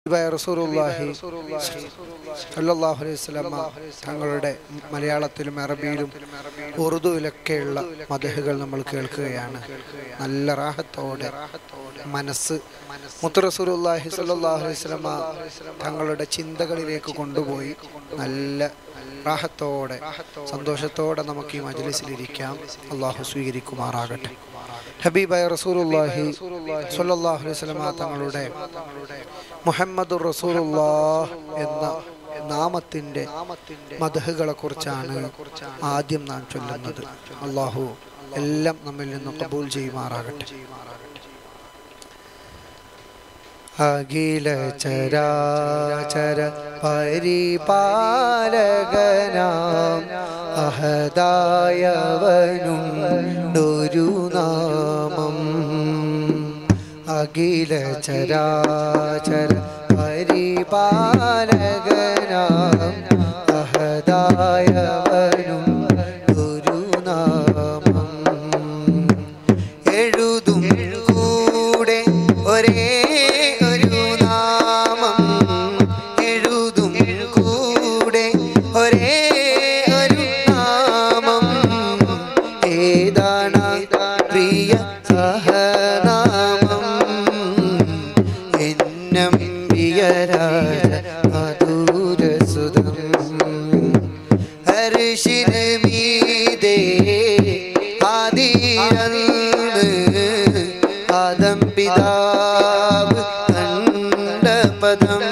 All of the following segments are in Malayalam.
ഹബീബായ റസൂലുള്ളാഹി സല്ലല്ലാഹു അലൈഹി വസല്ലമ തങ്ങളുടെ മലയാളത്തിലും അറബിയിലും ഉറുദുവിലൊക്കെയുള്ള മദഹുകൾ നമ്മൾ കേൾക്കുകയാണ് നല്ല റാഹത്തോടെ മനസ്സ് മുത്ത് റസൂലുള്ളാഹി സല്ലല്ലാഹു അലൈഹി വസല്ലമ തങ്ങളുടെ ചിന്തകളിലേക്ക് കൊണ്ടുപോയി നല്ല റാഹത്തോടെ സന്തോഷത്തോടെ നമുക്ക് ഈ മജ്ലിസിലിരിക്കാം അള്ളാഹു സ്വീകരിക്കുമാറാകട്ടെ ഹബീബായ റസൂലുള്ളാഹി സ്വല്ലല്ലാഹു അലൈഹി വസല്ലമ തങ്ങളുടെ മുഹമ്മദ് റസൂലുള്ളാഹ് എന്ന നാമത്തിന്റെ മദഹുകളെ കുറിച്ചാണ് ആദ്യം നാം ചൊല്ലുന്നത് അള്ളാഹു എല്ലാം നമ്മിൽ നിന്ന് കബൂൽ ചെയ്യുമാറാകട്ടെ അഖില ചരാചര പരിപാലകനാം അഹദായവനുണ്ടൊരു നാമം അഖില ചരാചര പരിപാലകനാം അഹദായവനും ഒരു നാമം എഴുതും കൂടെ ഒരേ ഒരു നാമം എഴുതും കൂടെ ഒരേ ഒരു നാമം ഏതാണ് പ്രിയ സഹനാമം എന്നും പ്രിയരാജ മധുരസുതം ഹർഷിന് മീതേ ആദിയന്ന് ആദം പിതാവ് കണ്ട പദം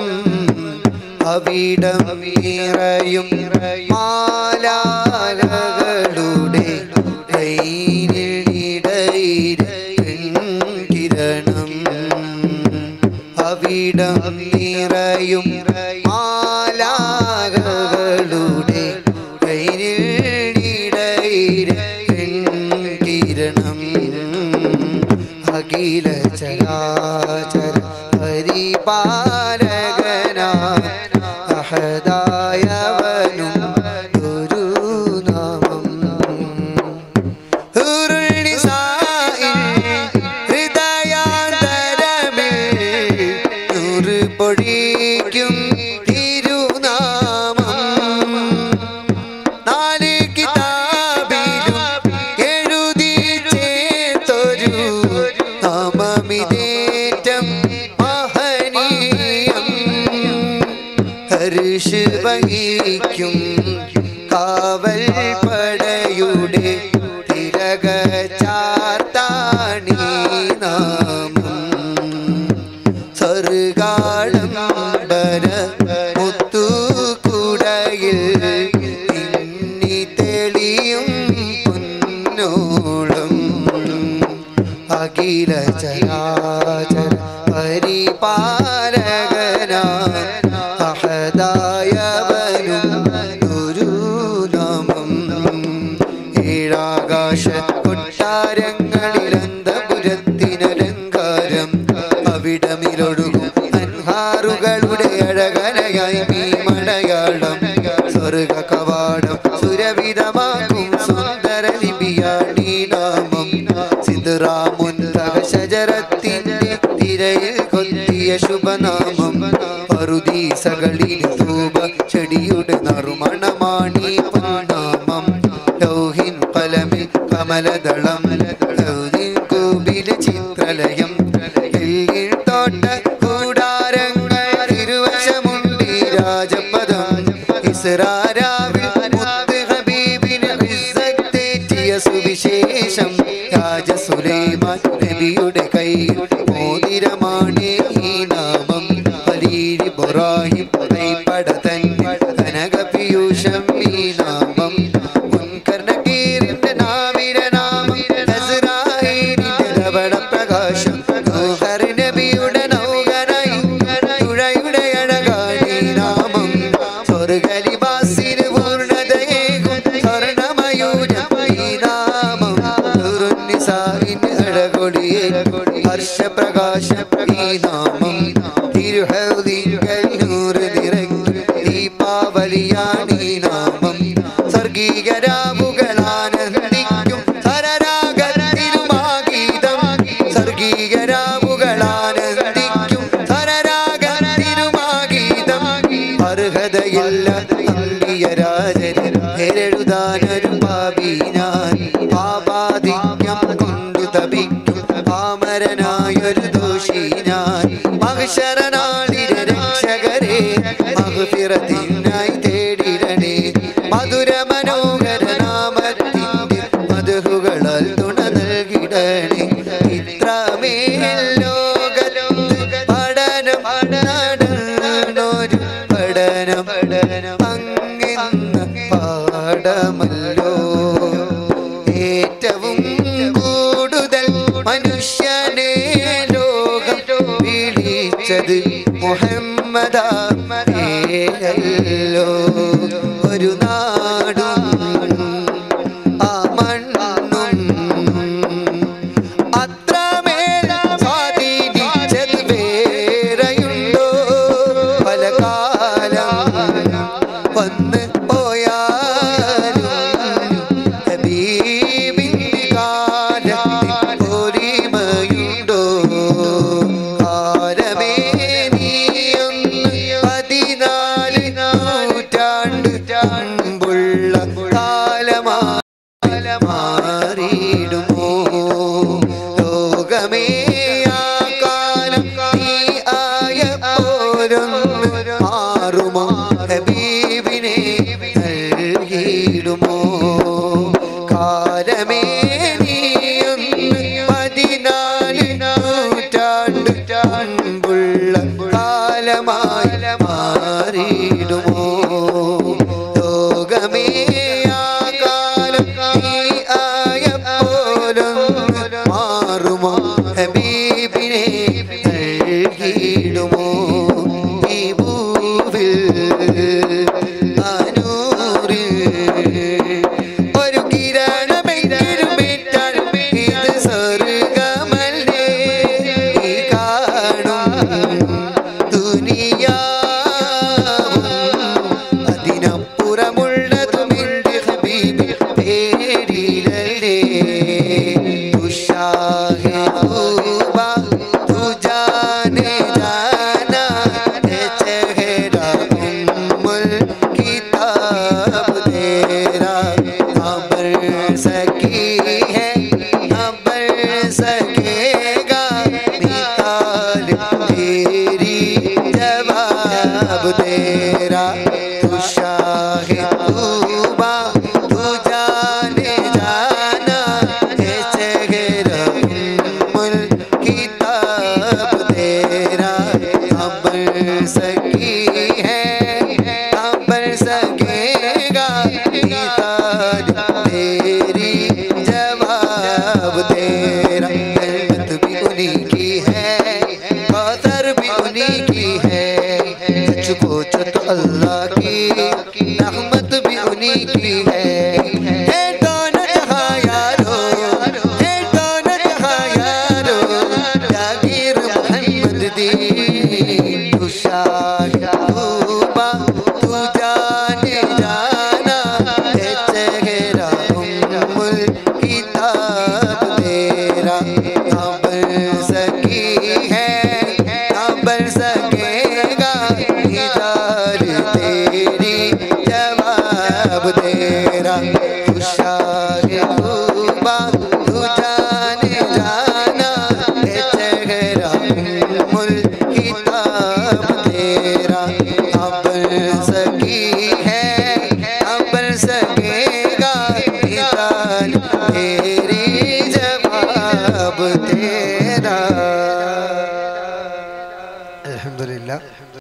അവിടം നിറയും മാലാലകളുടെ കിരണം അവിടം നിറയും മാലാകളുടെ കിരണം അഖില ചരാചര പരിപാലകനാ അഹദായവനും ഒരു നാമം പൊഴിക്കും തിരുനാമം നാല് കിതാബിലും എഴുതി ചേർത്തൊരു നാമമിതേറ്റം മഹനീയം ഹർഷ് വഹിക്കും കാവൽ പടയുടെ തിലക ചാർത്താണി നാമം സർഗാഡംബര മുത്തുകുടയിൽ ഇന്നി തെളിയും പൊന്നോളം അഖില ചരാചര പരിപാലകന അഹദായവനും ഒരു നാമം ഏഴാകാശ കൊട്ടാരങ്ങളിൽ അന്തപുരത്തിനലങ്കാരം അവിടമിലൊടുകും അൻഹാറുകളുടെ അഴകലയായി നീ മലയാളം സ്വർഗ കവാടം സുരവിധമാക്കും സുന്ദര ലിപിയാണീ നാമം സിദ്ധറാമുൻ ശജരത്തിന്റെ തിരയിൽ കൊത്തിയ ശുഭനാമം പറുദീസകളിൽ തൂപ ചെടിയുടെ നറുമണമാണി പൊന്നാമം ലൗഹിൻ കലമിൽ കമലദളം ലൗഹിൻ കൂബിലെ ചിത്രലയം എല്ലിൽ തോട്ട കൂടാരങ്ങൾ ഇരുവശമുണ്ട് രാജപദം ഇസ്രാരാവിൽ മുത്ത് ഹബീബിന് ഇസ്സത്തേറ്റിയ സുവിശേഷം രാജ സുലൈമാൻ നബിയുടെ കയ്യിൽ മോതിരമാണ് ഈ നാമം ഖലീൽ ഇബ്രാഹിം കൈപ്പട തന്നെ കനക പീയൂഷം ഈ നാമം മുൻകർ നക്കീറിന്റെ നാവിലെ നാമം നസ്രായീനിന്റെ ലവണ പ്രകാശം നൂഹർ നബിയുടെ നൗകനായി തുഴയുടെ അഴകാണി നാമം സ്വർഗലിവാസിന് പൂർണ്ണതയേകും സ്വർണമയൂരം ഈ നാമം നൂറുന്നിസായിന് അഴകൊടിയേ ഹർഷപ്രകാശം ഈ നാമം തിരുഹൗദിങ്കൽ നൂറ് നിറങ്ങി ദീപാവലിയാണ് ഈ നാമം സ്വർഗീകരാവുകളാനന്ദിക്കും സരരാഗത്തിലുമാഗീതം സ്വർഗീകരാവുകളാനന്ദിക്കും സരരാഗ മത്സരനാളിര രക്ഷകരെ മഹുഫിറത്തിനായി തേടിരണേ മധുര മനോഹര നാമത്തിൻ്റെ മധുഹുകളാൽ തുണ നൽകിടണേ ഇത്രമേൽ ലോകലോക പഠനം നടന്നൊരു പഠനം അങ്ങിന്ന് പാടമല്ലോ ഏറ്റവും കൂടുതൽ മനുഷ്യനെ ലോകം വിളിച്ചത് മുഹമ്മദല്ലോ ഒരു നാടും ആ മണ്ണും അത്രമേൽ സ്വാധീനിച്ചത് വേറെയുണ്ടോ പല കാലം വന്ന് പോയാലും ഹബീബിന്റെ കാലത്തിൽ പൊലിമയുണ്ടോ കാലമേ നീയൊന്ന് പതിനാല് നൂറ്റാണ്ട് മുമ്പുള്ള കാലമായി മാറിയിടുമോ ലോകമേ ആ കാലം നീ ആയ പോരൊന്ന് മാറുമോ ഹബീബിനെ നൽകിയിടുമോ കാലമേ നീയൊന്ന് പതിനാല് നൂറ്റാണ്ട് മുമ്പുള്ള കാലമായി മാറിയിടുമോ ലോകമേ ആ കാലം നീ ആയ പോലൊന്ന് മാറുമോ ഹബീബിനെ നൽകിയിടുമോ ഈ ഭൂവിൽ അനൂറിൽ ഒരു കിരണമെങ്കിലും ഏറ്റാൽ ഇത് സ്വർഗമല്ലേ ഈ കാണും ദുനിയാവും അതിനപ്പുറമുള്ളതും എൻ്റെ ഹബീബ് പേരിലല്ലേ തുഷാഹെ തൂബ തുജാനെ ജാനാ है चेहरा उम्मुल किताब तेरा ना बर सकी है ना बर सकेगा निकाल तेरी जवाब तेरा तू शाह तूबा तू जाने जाना है चेहरा उम्मुल किताब तेरा अबर सकी है अबर सकेगा किताब तेरी जवाब तेरा रहमत भी उन्हीं की है कौसर भी उन्हीं की है सच पूछो तो अल्लाह की रहमत भी उन्हीं की है है दोनों जहां यारो है दोनों जहां यारो जागीर मोहम्मद दी तू शाह तूबा तू जाने जाना है चेहरा उम्मुल किताब तेरा ना बन सकी है ना बन सकेगा इधर तेरी जवाब तेरा तू शाह तूबा तू जाने जाना है चेहरा उम्मुल किताब तेरा अब सकी है अब सकेगा किताब तेरी जवाब तेरा अल्हम्दुलिल्लाह